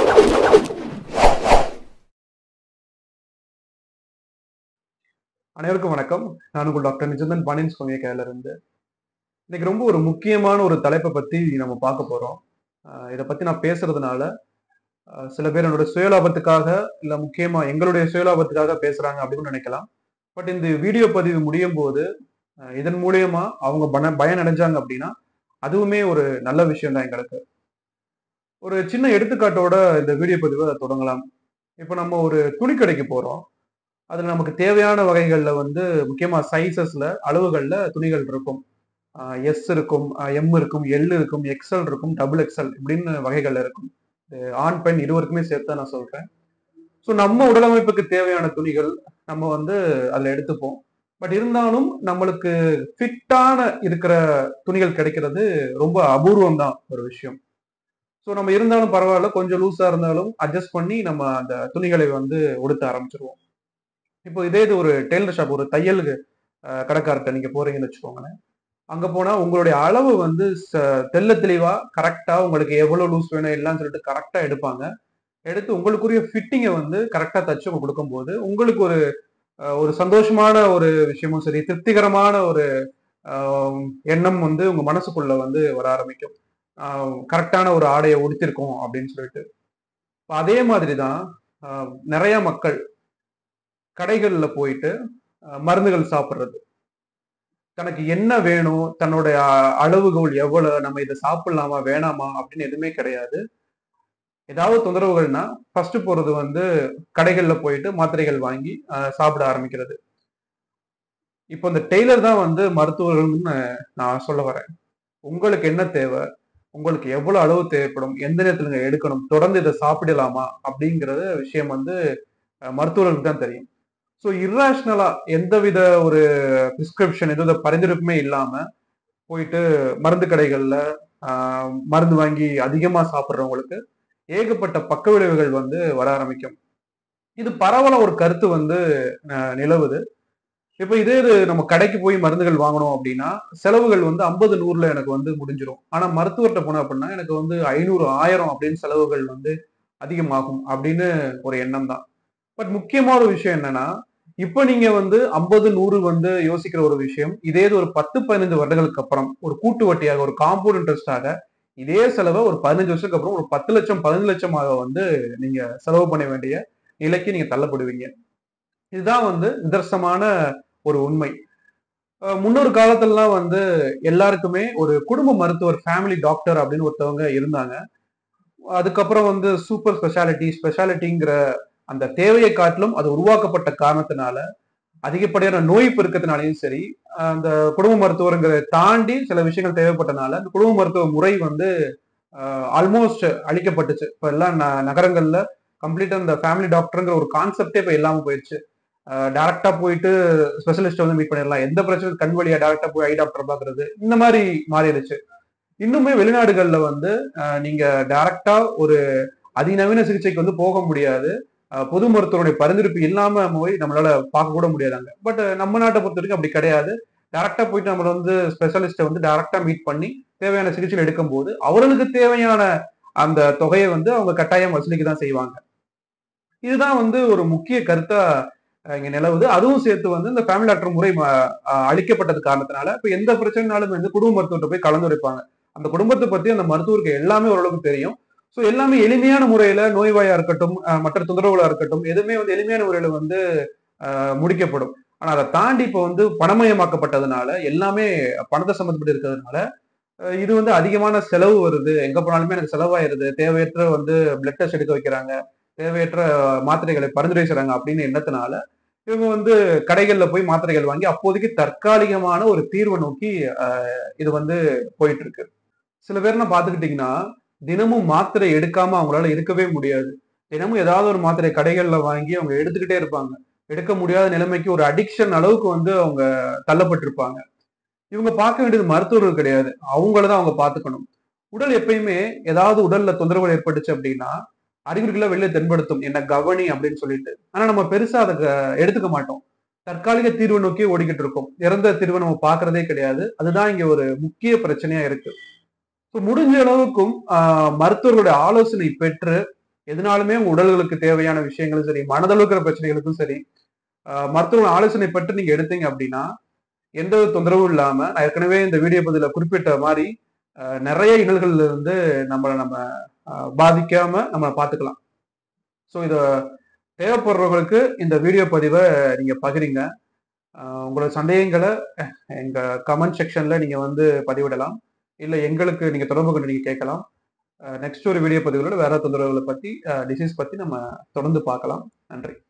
அனைவருக்கும் வணக்கம் நான் உங்கள் டாக்டர் நிஜந்தன் பாண்டியன் சுவாமி கையில இருந்து இன்னைக்கு ரொம்ப ஒரு முக்கியமான ஒரு தலைப்பை பத்தி நம்ம பார்க்க போறோம் ஆஹ் இதை பத்தி நான் பேசுறதுனால ஆஹ் சில பேர் என்னோட சுயலாபத்துக்காக இல்ல முக்கியமா எங்களுடைய சுயலாபத்துக்காக பேசுறாங்க அப்படின்னு நினைக்கலாம் பட் இந்த வீடியோ பதிவு முடியும் போது ஆஹ் இதன் மூலியமா அவங்க பன பயன் அடைஞ்சாங்க அப்படின்னா அதுவுமே ஒரு நல்ல விஷயம் தான் எங்களுக்கு ஒரு சின்ன எடுத்துக்காட்டோட இந்த வீடியோ பதிவை தொடங்கலாம் இப்போ நம்ம ஒரு துணிக்கடைக்கு போறோம் அதுல நமக்கு தேவையான வகைகள்ல வந்து முக்கியமா சைசஸ்ல அளவுகள்ல துணிகள் இருக்கும் எஸ் இருக்கும் எம் இருக்கும் எல் இருக்கும் எக்ஸ்எல் இருக்கும் டபுள் எக்ஸ்எல் இப்படின்னு வகைகள் இருக்கும் இது ஆண் பெண் இருவருக்குமே சேர்த்து தான் நான் சொல்றேன் ஸோ நம்ம உடலமைப்புக்கு தேவையான துணிகள் நம்ம வந்து அதில் எடுத்துப்போம் பட் இருந்தாலும் நம்மளுக்கு ஃபிட்டான இருக்கிற துணிகள் கிடைக்கிறது ரொம்ப அபூர்வம் தான் ஒரு விஷயம் ஸோ நம்ம இருந்தாலும் பரவாயில்ல கொஞ்சம் லூஸா இருந்தாலும் அட்ஜஸ்ட் பண்ணி நம்ம அந்த துணிகளை வந்து உடுத்த ஆரம்பிச்சிருவோம் இப்போ இதே இது ஒரு டெய்லர் ஷாப் ஒரு தையல் அஹ், கடைக்காரர்கிட்ட நீங்க போறீங்கன்னு வச்சுக்கோங்களேன் அங்க போனா உங்களுடைய அளவு வந்து ச- தெள்ள தெளிவா கரெக்டா உங்களுக்கு எவ்வளவு லூஸ் வேணும் எல்லாம் சொல்லிட்டு கரெக்டா எடுப்பாங்க எடுத்து உங்களுக்குரிய ஃபிட்டிங்கை வந்து கரெக்டா தச்சு அவங்க கொடுக்கும்போது உங்களுக்கு ஒரு அஹ், ஒரு சந்தோஷமான ஒரு விஷயமும் சரி திருப்திகரமான ஒரு ஆஹ், எண்ணம் வந்து உங்க மனசுக்குள்ள வந்து வர ஆரம்பிக்கும் கரெக்டான ஒரு ஆடையை உடுத்திருக்கோம் அப்படின்னு சொல்லிட்டு இப்ப அதே மாதிரி தான் நிறைய மக்கள் கடைகள்ல போயிட்டு அஹ், மருந்துகள் சாப்பிடுறது தனக்கு என்ன வேணும் தன்னுடைய அஹ், அளவுகோல் எவ்வளவு நம்ம இதை சாப்பிடலாமா வேணாமா அப்படின்னு எதுவுமே கிடையாது ஏதாவது தொந்தரவுகள்னா ஃபர்ஸ்ட் போறது வந்து கடைகள்ல போயிட்டு மாத்திரைகள் வாங்கி அஹ், சாப்பிட ஆரம்பிக்கிறது இப்போ இந்த டெய்லர் தான் வந்து மருத்துவர்கள்னு நான் சொல்ல வரேன் உங்களுக்கு என்ன தேவை உங்களுக்கு எவ்வளவு அளவு தேவைப்படும் எந்த நேரத்துல நீங்க எடுக்கணும் தொடர்ந்து இதை சாப்பிடலாமா அப்படிங்கறது விஷயம் வந்து அஹ், மருத்துவர்களுக்கு தான் தெரியும் ஸோ இர்ரேஷனலா எந்தவித ஒரு பிரிஸ்கிரிப்ஷன் எதுவும் இதை பரிந்துரைப்புமே இல்லாம போயிட்டு மருந்து கடைகள்ல ஆஹ், மருந்து வாங்கி அதிகமா சாப்பிட்றவங்களுக்கு ஏகப்பட்ட பக்க விளைவுகள் வந்து வர ஆரம்பிக்கும் இது பரவல ஒரு கருத்து வந்து அஹ், நிலவுது இப்போ இதே இது நம்ம கடைக்கு போய் மருந்துகள் வாங்கணும் அப்படின்னா செலவுகள் வந்து ஐம்பது நூறுல எனக்கு வந்து முடிஞ்சிடும் ஆனா மருத்துவர்கிட்ட போனோம் அப்படின்னா எனக்கு வந்து ஐநூறு ஆயிரம் அப்படின்னு செலவுகள் வந்து அதிகமாகும் அப்படின்னு ஒரு எண்ணம் தான் பட் முக்கியமான ஒரு விஷயம் என்னன்னா இப்போ நீங்க வந்து ஐம்பது நூறு வந்து யோசிக்கிற ஒரு விஷயம் இதே இது ஒரு பத்து பதினஞ்சு வருடங்களுக்கு அப்புறம் ஒரு கூட்டு வட்டியாக ஒரு காம்பவுண்ட் இன்ட்ரெஸ்டாக இதே செலவை ஒரு பதினஞ்சு வருஷத்துக்கு அப்புறம் ஒரு பத்து லட்சம் பதினஞ்சு லட்சமாக வந்து நீங்க செலவு பண்ண வேண்டிய நிலைக்கு நீங்க தள்ளப்படுவீங்க இதுதான் வந்து நிதர்சனமான ஒரு உண்மை அஹ் முன்னொரு காலத்துலலாம் வந்து எல்லாருக்குமே ஒரு குடும்ப மருத்துவர் ஃபேமிலி டாக்டர் அப்படின்னு ஒருத்தவங்க இருந்தாங்க அதுக்கப்புறம் வந்து சூப்பர் ஸ்பெஷாலிட்டி ஸ்பெஷாலிட்டிங்கிற அந்த தேவையை காட்டிலும் அது உருவாக்கப்பட்ட காரணத்தினால அதிகப்படியான நோய் பெருக்கத்தினாலையும் சரி அஹ் அந்த குடும்ப மருத்துவருங்கிறத தாண்டி சில விஷயங்கள் தேவைப்பட்டனால அந்த குடும்ப மருத்துவ முறை வந்து ஆல்மோஸ்ட் அழிக்கப்பட்டுச்சு இப்ப எல்லாம் ந- நகரங்கள்ல கம்ப்ளீட்டா இந்த ஃபேமிலி டாக்டருங்கிற ஒரு கான்செப்டே இப்ப இல்லாம போயிடுச்சு டேரக்டா போயிட்டு ஸ்பெஷலிஸ்ட் வந்து மீட் பண்ணிடலாம் எந்த பிரச்சனை கண் வழியா டேரக்டா போய் ஐ டாக்டர் பாக்குறது இந்த மாதிரி மாறிடுச்சு இன்னுமே வெளிநாடுகள்ல வந்து அஹ், நீங்க டைரக்டா ஒரு அதிநவீன சிகிச்சைக்கு வந்து போக முடியாது அஹ், பொது மருத்துவருடைய பரிந்துரைப்பு இல்லாம போய் நம்மளால பார்க்க கூட முடியாதாங்க பட் நம்ம நாட்டை பொறுத்த வரைக்கும் அப்படி கிடையாது டேரக்டா போயிட்டு நம்மள வந்து ஸ்பெஷலிஸ்ட்டை வந்து டேரக்டா மீட் பண்ணி தேவையான சிகிச்சை எடுக்கும்போது அவர்களுக்கு தேவையான அந்த தொகையை வந்து அவங்க கட்டாயம் வசூலிக்க தான் செய்வாங்க இதுதான் வந்து ஒரு முக்கிய கருத்தா அஹ், இங்க நிலவுது அதுவும் சேர்த்து வந்து இந்த ஃபேமிலி டாக்டர் முறை ம- அஹ், அளிக்கப்பட்டது காரணத்தினால இப்ப எந்த பிரச்சனைனாலும் வந்து குடும்ப மருத்துவர்கிட்ட போய் கலந்துரைப்பாங்க அந்த குடும்பத்தை பத்தி அந்த மருத்துவருக்கு எல்லாமே ஓரளவுக்கு தெரியும் ஸோ எல்லாமே எளிமையான முறையில நோய்வாயா இருக்கட்டும் அஹ், மற்ற தொந்தரவுகளா இருக்கட்டும் எதுவுமே வந்து எளிமையான முறையில வந்து அஹ், முடிக்கப்படும் ஆனா அதை தாண்டி இப்போ வந்து பணமயமாக்கப்பட்டதுனால எல்லாமே பணத்தை சம்மந்தப்பட்டு இருக்கிறதுனால அஹ், இது வந்து அதிகமான செலவு வருது எங்க போனாலுமே எனக்கு செலவாயிருது தேவையற்ற வந்து பிளட் டெஸ்ட் எடுக்க வைக்கிறாங்க தேவையற்ற மாத்திரைகளை பரிந்துரை செய்றாங்க அப்படின்னு எண்ணத்தினால இவங்க வந்து கடைகள்ல போய் மாத்திரைகள் வாங்கி அப்போதைக்கு தற்காலிகமான ஒரு தீர்வை நோக்கி அஹ், இது வந்து போயிட்டு இருக்கு சில பேர்லாம் பாத்துக்கிட்டீங்கன்னா தினமும் மாத்திரை எடுக்காம அவங்களால இருக்கவே முடியாது தினமும் ஏதாவது ஒரு மாத்திரை கடைகள்ல வாங்கி அவங்க எடுத்துக்கிட்டே இருப்பாங்க எடுக்க முடியாத நிலைமைக்கு ஒரு அடிக்ஷன் அளவுக்கு வந்து அவங்க தள்ளப்பட்டிருப்பாங்க இவங்க பார்க்க வேண்டியது மருத்துவர்கள் கிடையாது அவங்களதான் அவங்க பார்த்துக்கணும் உடல் எப்பயுமே ஏதாவது உடல்ல தொந்தரவுகள் ஏற்பட்டுச்சு அப்படின்னா அறிகுறிகளை வெளியே தென்படுத்தும் என்ன கவனி அப்படின்னு சொல்லிட்டு ஆனா நம்ம பெருசா அதை க- எடுத்துக்க மாட்டோம் தற்காலிக தீர்வு நோக்கி ஓடிக்கிட்டு இருக்கோம் இறந்த தீர்வை நம்ம பார்க்கறதே கிடையாது அதுதான் இங்க ஒரு முக்கிய பிரச்சனையா இருக்கு ஸோ முடிஞ்ச அளவுக்கும் ஆஹ், மருத்துவர்களுடைய ஆலோசனை பெற்று எதனாலுமே உங்க உடல்களுக்கு தேவையான விஷயங்களும் சரி மனதளவு இருக்கிற பிரச்சனைகளுக்கும் சரி ஆஹ் மருத்துவ ஆலோசனை பெற்று நீங்க எடுத்தீங்க அப்படின்னா எந்த ஒரு தொந்தரவும் இல்லாம நான் ஏற்கனவே இந்த வீடியோ பதில குறிப்பிட்ட மாதிரி ஆஹ் நிறைய இன்னல்கள்ல இருந்து நம்மளை நம்ம ஆஹ் பாதிக்காம நம்ம பார்த்துக்கலாம் ஸோ இதை தேவைப்படுறவங்களுக்கு இந்த வீடியோ பதிவை நீங்க பகிரிங்க ஆஹ் உங்களோட சந்தேகங்களை எங்க கமெண்ட் செக்ஷன்ல நீங்க வந்து பதிவிடலாம் இல்லை எங்களுக்கு நீங்க தொடர்பு கொண்டு நீங்க கேட்கலாம் நெக்ஸ்ட் ஒரு வீடியோ பதிவுகளோட வேற தொந்தரவுகளை பத்தி டிசீஸ் பத்தி நம்ம தொடர்ந்து பார்க்கலாம் நன்றி